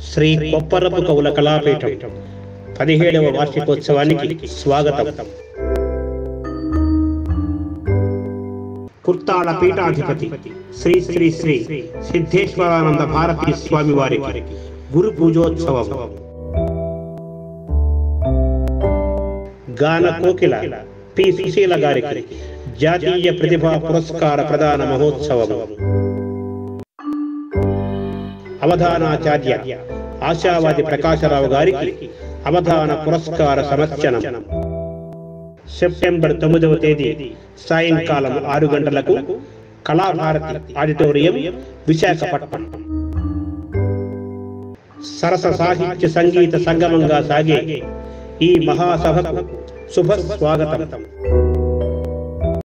శ్రీ కొప్పరపు కవుల కళాపీఠం పదిహేడవ వార్షికోత్సవానికి స్వాగతం కుర్తాళ పీఠాధిపతి శ్రీ శ్రీ శ్రీ సిద్ధేశ్వరానంద భారతీ స్వామి వారికి గురు పూజోత్సవం గాన కోకిల పి సుశీల గారికి జాతీయ ప్రతిభా పురస్కార ప్రదాన మహోత్సవం అవధానాచార్య ఆశావాది ప్రకాశరావు గారికి అవధాన పురస్కార సమర్చనం సెప్టెంబర్ తొమ్మిదవ తేదీ సాయంకాలం ఆరు గంటలకు కళాభారతి ఆడిటోరియం విశాఖపట్నం సరస సాహిత్య సంగీత సంగమంగా సాగే ఈ మహాసభకు శుభ స్వాగతం